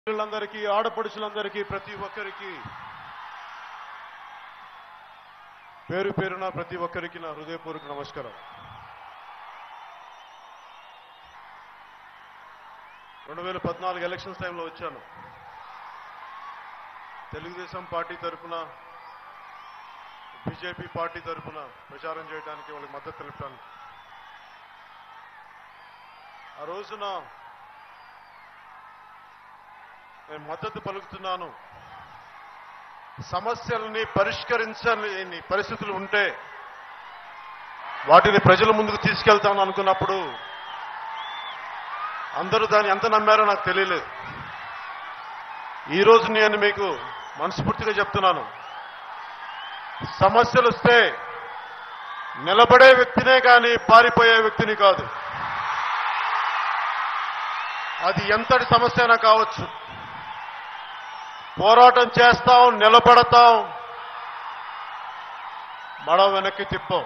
పిల్లలందరికీ ఆడపడుచులందరికీ ప్రతి ఒక్కరికి పేరు పేరున ప్రతి ఒక్కరికి నా హృదయపూర్వక నమస్కారం రెండు వేల పద్నాలుగు ఎలక్షన్స్ టైంలో వచ్చాను తెలుగుదేశం పార్టీ తరఫున బీజేపీ పార్టీ తరఫున ప్రచారం చేయడానికి వాళ్ళకి మద్దతు తెలపడానికి ఆ రోజున నేను మద్దతు పలుకుతున్నాను సమస్యల్ని పరిష్కరించని పరిస్థితులు ఉంటే వాటిని ప్రజల ముందుకు తీసుకెళ్తాను అనుకున్నప్పుడు అందరూ దాన్ని ఎంత నమ్మారో నాకు తెలియలేదు ఈరోజు నేను మీకు మనస్ఫూర్తిగా చెప్తున్నాను సమస్యలు వస్తే నిలబడే వ్యక్తినే కానీ పారిపోయే వ్యక్తిని కాదు అది ఎంతటి సమస్య అయినా కావచ్చు పోరాటం చేస్తాం నిలబడతాం మడ వెనక్కి తిప్పాం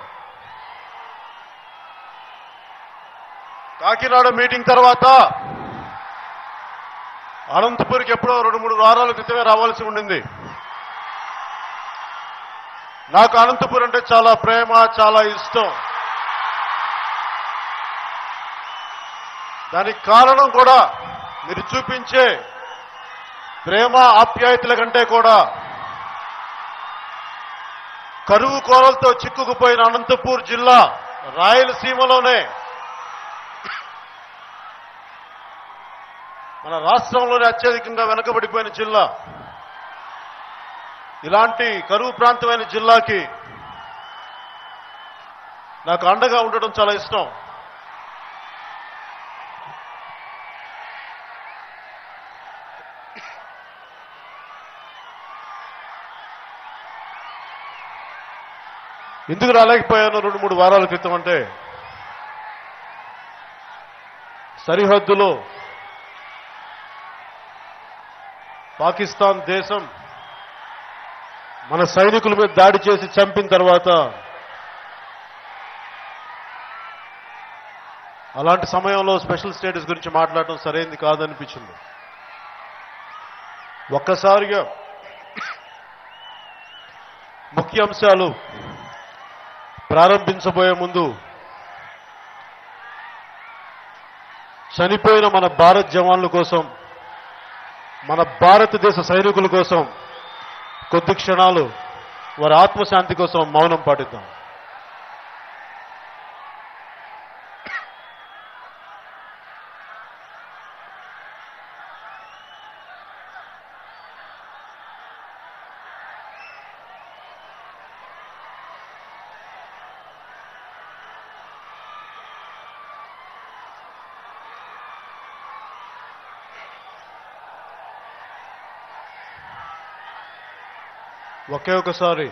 కాకినాడ మీటింగ్ తర్వాత అనంతపూర్కి ఎప్పుడో రెండు మూడు వారాల క్రితమే రావాల్సి ఉండింది నాకు అనంతపూర్ అంటే చాలా ప్రేమ చాలా ఇష్టం దానికి కారణం కూడా మీరు చూపించే ప్రేమ ఆప్యాయతల కంటే కూడా కరువు కోరలతో చిక్కుకుపోయిన అనంతపూర్ జిల్లా రాయలసీమలోనే మన రాష్ట్రంలోనే అత్యధికంగా వెనకబడిపోయిన జిల్లా ఇలాంటి కరువు ప్రాంతమైన జిల్లాకి నాకు అండగా ఉండడం చాలా ఇష్టం ఎందుకు రాలేకపోయాను రెండు మూడు వారాల క్రితం అంటే సరిహద్దులో పాకిస్తాన్ దేశం మన సైనికుల మీద దాడి చేసి చంపిన తర్వాత అలాంటి సమయంలో స్పెషల్ స్టేటస్ గురించి మాట్లాడటం సరైంది కాదనిపించింది ఒక్కసారిగా ముఖ్య అంశాలు ప్రారంభించబోయే ముందు చనిపోయిన మన భారత్ జవాన్ల కోసం మన భారతదేశ సైనికుల కోసం కొద్ది క్షణాలు వారి ఆత్మశాంతి కోసం మౌనం పాటిద్దాం ఒకే ఒకసారి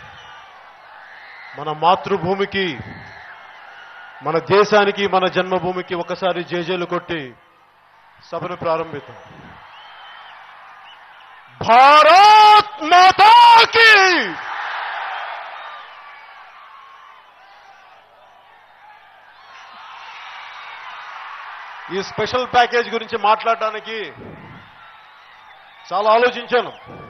మన మాతృభూమికి మన దేశానికి మన జన్మభూమికి ఒకసారి జేజేలు కొట్టి సభను ప్రారంభిద్దాం భారత్ మాతాకి ఈ స్పెషల్ ప్యాకేజ్ గురించి మాట్లాడటానికి చాలా ఆలోచించాను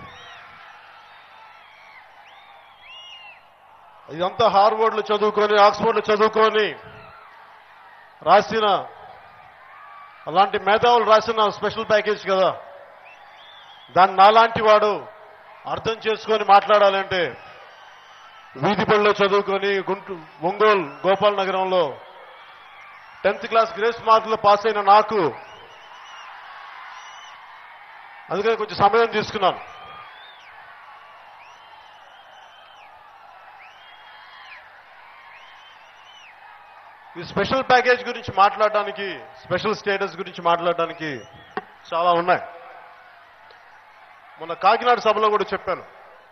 ఇదంతా హార్వర్డ్లో చదువుకొని ఆక్స్ఫర్డ్లో చదువుకొని రాసిన అలాంటి మేధావులు రాసిన స్పెషల్ ప్యాకేజ్ కదా దాన్ని నాలాంటి వాడు అర్థం చేసుకొని మాట్లాడాలంటే వీధి బడిలో చదువుకొని గుంటూ ఒంగోలు గోపాల్ నగరంలో టెన్త్ క్లాస్ గ్రేస్ మార్కులు పాస్ అయిన నాకు అందుకని కొంచెం సమయం తీసుకున్నాను ఈ స్పెషల్ ప్యాకేజ్ గురించి మాట్లాడడానికి స్పెషల్ స్టేటస్ గురించి మాట్లాడడానికి చాలా ఉన్నాయి మొన్న కాకినాడ సభలో కూడా చెప్పాను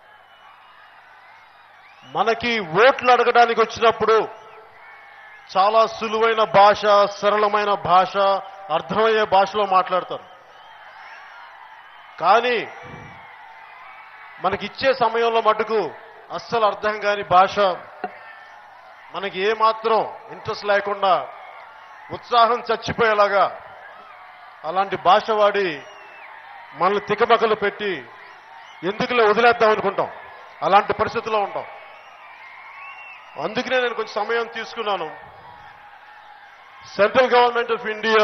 మనకి ఓట్లు అడగడానికి వచ్చినప్పుడు చాలా సులువైన భాష సరళమైన భాష అర్థమయ్యే భాషలో మాట్లాడతారు కానీ మనకిచ్చే సమయంలో మటుకు అస్సలు అర్థం కాని భాష మనకి ఏమాత్రం ఇంట్రెస్ట్ లేకుండా ఉత్సాహం చచ్చిపోయేలాగా అలాంటి భాష వాడి మనల్ని తికమకలు పెట్టి ఎందుకులే వదిలేద్దాం అనుకుంటాం అలాంటి పరిస్థితిలో ఉంటాం అందుకనే నేను కొంచెం సమయం తీసుకున్నాను సెంట్రల్ గవర్నమెంట్ ఆఫ్ ఇండియా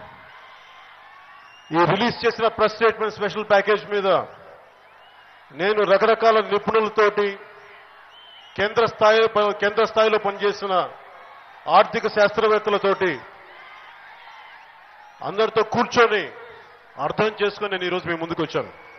ఈ రిలీజ్ చేసిన ప్రెస్ స్టేట్మెంట్ స్పెషల్ ప్యాకేజ్ మీద నేను రకరకాల నిపుణులతోటి కేంద్ర స్థాయి కేంద్ర స్థాయిలో పనిచేసిన ఆర్థిక శాస్త్రవేత్తలతోటి అందరితో కూర్చొని అర్థం చేసుకొని నేను ఈరోజు మీ ముందుకు వచ్చాను